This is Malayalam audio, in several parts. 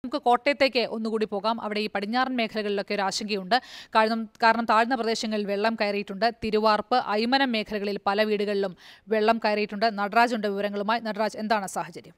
നമുക്ക് കോട്ടയത്തേക്ക് ഒന്നുകൂടി പോകാം അവിടെ ഈ പടിഞ്ഞാറൻ മേഖലകളിലൊക്കെ ഒരു ആശങ്കയുണ്ട് കാരണം കാരണം താഴ്ന്ന പ്രദേശങ്ങളിൽ വെള്ളം കയറിയിട്ടുണ്ട് തിരുവാർപ്പ് ഐമനം മേഖലകളിൽ പല വീടുകളിലും വെള്ളം കയറിയിട്ടുണ്ട് നടരാജുണ്ട് വിവരങ്ങളുമായി നടരാജ് എന്താണ് സാഹചര്യം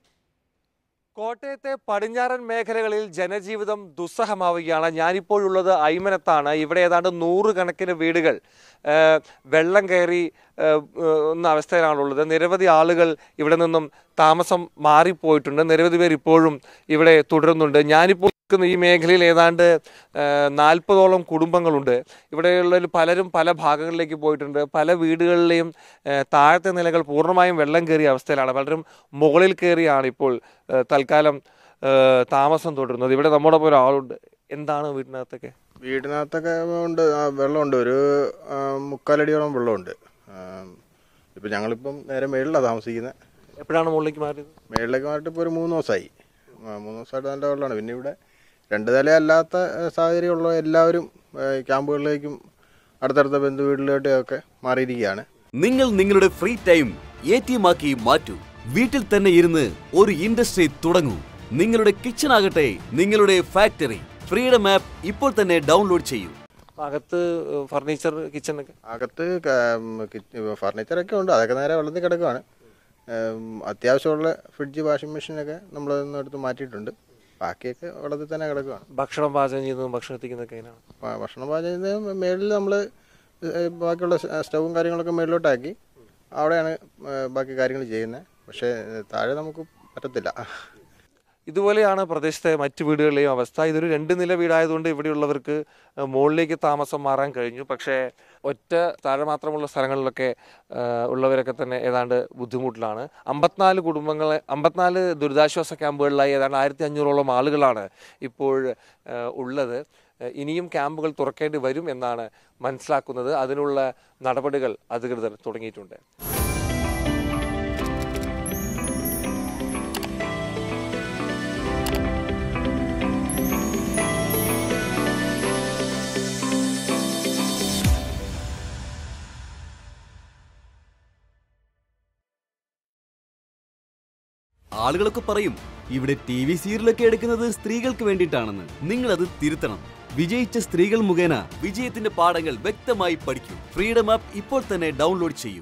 കോട്ടയത്തെ പടിഞ്ഞാറൻ മേഖലകളിൽ ജനജീവിതം ദുസ്സഹമാവുകയാണ് ഞാനിപ്പോഴുള്ളത് ഐമനത്താണ് ഇവിടെ ഏതാണ്ട് നൂറുകണക്കിന് വീടുകൾ ആ, വെള്ളം കയറി ആ, എന്ന അവസ്ഥയിലാണുള്ളത് നിരവധി ആളുകൾ ഇവിടെ നിന്നും താമസം മാറിപ്പോയിട്ടുണ്ട് നിരവധി പേർ ഇപ്പോഴും ഇവിടെ തുടരുന്നുണ്ട് ഞാനിപ്പോൾ നിൽക്കുന്ന ഈ മേഖലയിൽ ഏതാണ്ട് നാൽപ്പതോളം കുടുംബങ്ങളുണ്ട് ഇവിടെയുള്ളതിൽ പലരും പല ഭാഗങ്ങളിലേക്ക് പോയിട്ടുണ്ട് പല വീടുകളിലെയും ആ, താഴത്തെ നിലകൾ പൂർണ്ണമായും വെള്ളം കയറിയ അവസ്ഥയിലാണ് പലരും മുകളിൽ കയറിയാണ് ഇപ്പോൾ ആ, തൽക്കാലം ആ, താമസം തുടരുന്നത് ഇവിടെ നമ്മുടെ ഒപ്പം ഒരാളുണ്ട് എന്താണ് വീടിനകത്തൊക്കെ വീടിനകത്തൊക്കെ ഉണ്ട് ആ വെള്ളമുണ്ട് ഒരു ആ, മുക്കാലടിയോളം വെള്ളമുണ്ട് ആ, ഇപ്പം ഞങ്ങളിപ്പം നേരെ മേളിലാണ് താമസിക്കുന്നത് എപ്പോഴാണ് മുകളിലേക്ക് മാറിയത് മേളിലേക്ക് മാറിയിട്ട് ഇപ്പോൾ ഒരു മൂന്ന് ദിവസമായി ആ, മൂന്ന് ദിവസമായിട്ട് നല്ല വെള്ളമാണ് പിന്നെ ഇവിടെ രണ്ട് നില അല്ലാത്ത ആ, സാഹചര്യമുള്ള എല്ലാവരും ആ, ക്യാമ്പുകളിലേക്കും അടുത്തടുത്ത ബന്ധു വീട്ടിലോട്ടൊക്കെ മാറിയിരിക്കുകയാണ് നിങ്ങൾ നിങ്ങളുടെ free time A T M ആക്കി മാറ്റൂ വീട്ടിൽ തന്നെ ഇരുന്ന് ഒരു ഇൻഡസ്ട്രി തുടങ്ങൂ നിങ്ങളുടെ കിച്ചൺ ആകട്ടെ നിങ്ങളുടെ ഫാക്ടറി ഫ്രീഡം ആപ്പ് ഇപ്പോൾ തന്നെ ഡൗൺലോഡ് ചെയ്യൂ അകത്ത് ഫർണിച്ചർ കിച്ചണൊക്കെ അകത്ത് ഫർണിച്ചറൊക്കെ ഉണ്ട് അതൊക്കെ നേരെ വെള്ളത്തിൽ കിടക്കുകയാണ് ഉം, അത്യാവശ്യമുള്ള ഫ്രിഡ്ജ് വാഷിംഗ് മെഷീനൊക്കെ നമ്മൾ എടുത്ത് മാറ്റിയിട്ടുണ്ട് ബാക്കിയൊക്കെ വെള്ളത്തിൽ തന്നെ കിടക്കുകയാണ് ഭക്ഷണം പാചകം ചെയ്യുന്നതും ഭക്ഷണം എത്തിക്കുന്നതൊക്കെ എങ്ങനെയാണ് ഭ- ഭക്ഷണം പാചകം ചെയ്യുന്നത് മേളിൽ നമ്മൾ ബാക്കിയുള്ള സ് സ്റ്റവും കാര്യങ്ങളൊക്കെ മേളിലോട്ടാക്കി അവിടെയാണ് ഏ, ബാക്കി കാര്യങ്ങൾ ചെയ്യുന്നത് പക്ഷേ ഏ, താഴെ നമുക്ക് പറ്റത്തില്ല ഇതുപോലെയാണ് പ്രദേശത്തെ മറ്റു വീടുകളിലെയും അവസ്ഥ ഇതൊരു രണ്ട് നില വീടായതുകൊണ്ട് ഇവിടെയുള്ളവർക്ക് ഏഹ്, മുകളിലേക്ക് താമസം മാറാൻ കഴിഞ്ഞു പക്ഷേ ഒറ്റ താഴെ മാത്രമുള്ള സ്ഥലങ്ങളിലൊക്കെ ഏഹ്, ഉള്ളവരൊക്കെ തന്നെ ഏതാണ്ട് ബുദ്ധിമുട്ടിലാണ് അമ്പത്തിനാല് കുടുംബങ്ങളെ അമ്പത്തിനാല് ദുരിതാശ്വാസ ക്യാമ്പുകളിലായി ഏതാണ്ട് ആയിരത്തി അഞ്ഞൂറോളം ആളുകളാണ് ഇപ്പോൾ ഏഹ്, ഉള്ളത് ഏഹ്, ഇനിയും ക്യാമ്പുകൾ തുറക്കേണ്ടി വരും എന്നാണ് മനസ്സിലാക്കുന്നത് അതിനുള്ള നടപടികൾ അധികൃതർ തുടങ്ങിയിട്ടുണ്ട് ആളുകളൊക്കെ പറയും ഇവിടെ ടി വി സീരിയലൊക്കെ എടുക്കുന്നത് സ്ത്രീകൾക്ക് വേണ്ടിയിട്ടാണെന്ന് നിങ്ങൾ അത് തിരുത്തണം വിജയിച്ച സ്ത്രീകൾ മുഖേന വിജയത്തിന്റെ പാഠങ്ങൾ വ്യക്തമായി പഠിക്കൂ ഫ്രീഡം ആപ്പ് ഇപ്പോൾ തന്നെ ഡൗൺലോഡ് ചെയ്യൂ